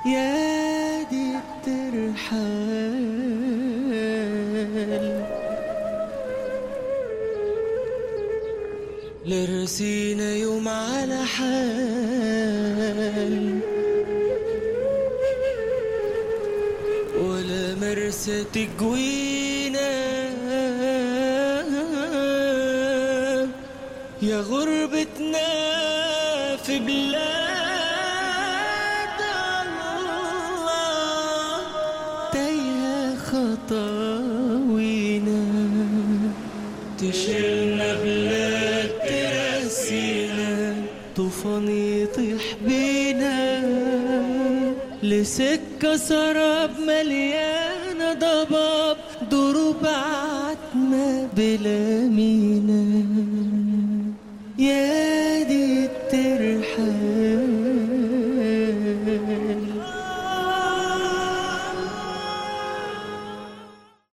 يا دي الترحال لرسينا يوم على حال ولا مرسى تجوينا يا غربتنا في بلاد الله تايهة خطاوينا تشيلنا بلاد ترسينا طوفان يطيح بينا لسكة سراب مليانة ضباب دروب عتمة بلا مينا يا